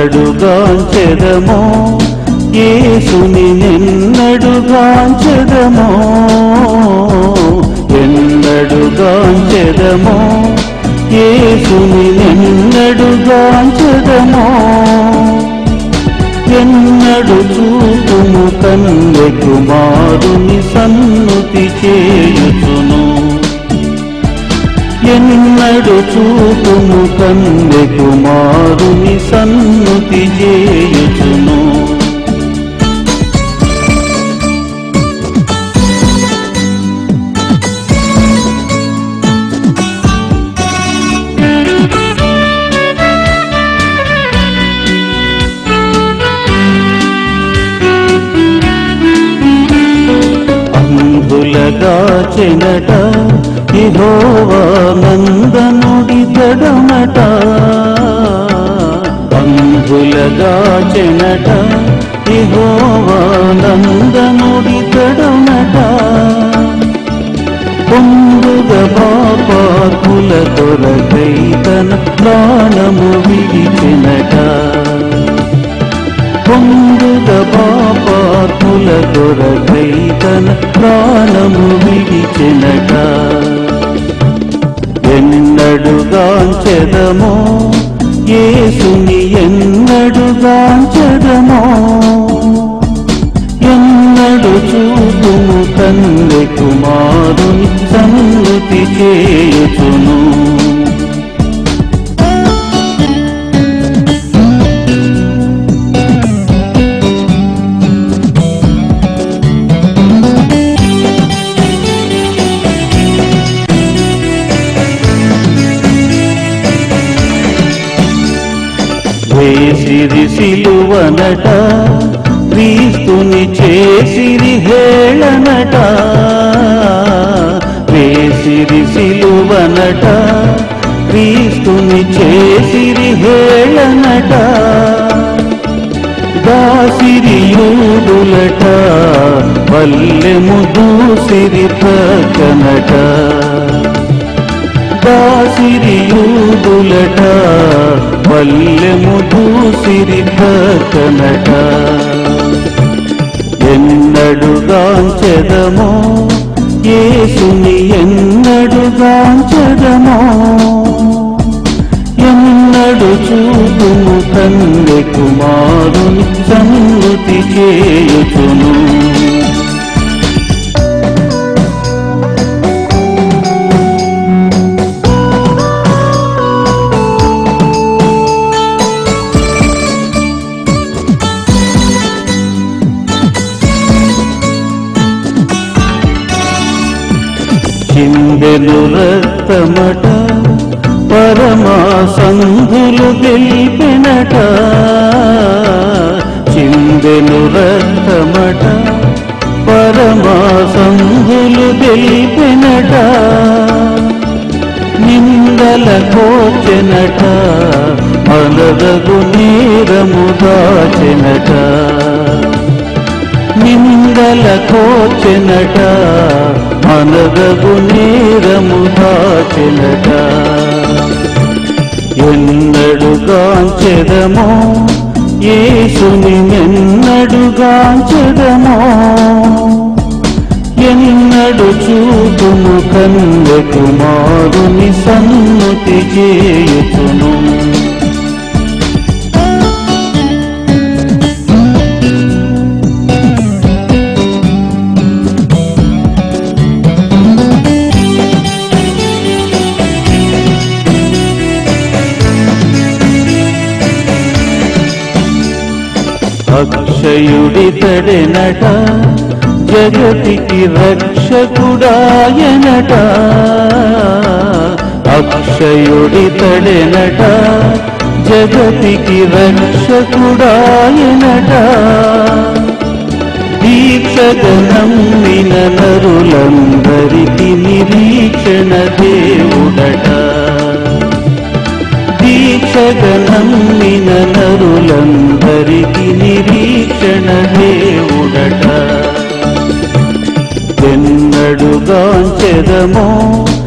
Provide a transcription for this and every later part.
ఎన్నడుగాంచెదమో యేసుని నిన్నడుగాంచెదమో ఎన్నడుగాంచెదమో యేసుని నిన్నడుగాంచెదమో ఎన్నడు చూపుము కన్య కుమారుని సన్నుతి చేయుచును ఎన్నడు చూపుము కన్య కుమారుని సన్నుతి చేయుచును అంధులగా చెనట ఇహోవానందనుడి తడమట అంధులగా చెనట ఇహోవానందనుడి తడమట పొందుగ పాపాకుల కొరకై తన ప్రాణము విడిచినట పొందుగ పాపాత్ముల కొరకై తన ప్రాణము విడిచినట ఎన్నడుగాంచెదమో యేసుని ఎన్నడుగాంచెదమో ఎన్నడు చూపుము తండ్రి కుమారుని సన్నుతి చేయుచును వేసిరి సిలువనట క్రీస్తుని చేసిరి హేళనట వేసిరి సిలువనట క్రీస్తుని చేసిరి హేళనట దాసిరి యూదులట పల్లెము దూసిరి ప్రకనట దాసిరి యూదులట పల్లెము దూసిరి ప్రకనట ఎన్నడుగాంచెదమో యేసుని ఎన్నడుగాంచెదమో ఎన్నడు చూపుము తండ్రి కుమారుని సన్నుతి చేయుచును చిందెను రక్తమట పరమా సంధులు గెలిపినట చిందెను రక్తమట పరమా సంధులు గెలిపినట నిందల కోచెనట అలదగు నేరము దాచెనట నిందల కోచెనట అనదగు నేరము దాచెనట ఎన్నడుగాంచెదమో యేసుని నిన్నడుగాంచెదమో ఎన్నడు చూపుము కన్య కుమారుని సన్నుతి చేయుచును అక్షయుడితడెనట జగతికి రక్షకుడాయనట అక్షయుడితడెనట జగతికి రక్షకుడాయనట దీక్షగనమ్మిన నరులందరికి నిరీక్షణ దేవుడట దీక్షగనమ్మిన నరులందరికి నిరీక్షణ దేవుడట ఎన్నడుగాంచెదమో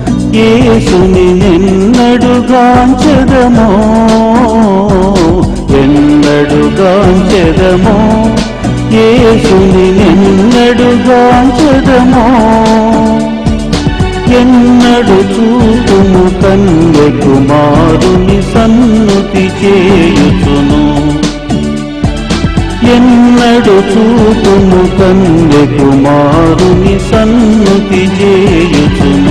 యేసుని నిన్నడుగాంచెదమో ఎన్నడుగాంచెదమో యేసుని ఎన్నడుగాంచెదమో ఎన్నడు చూపుము కన్య కుమారుని సన్నుతి చేయుచును ఎన్నడు చూపుము కన్య కుమారుని సన్నుతి చేయుచును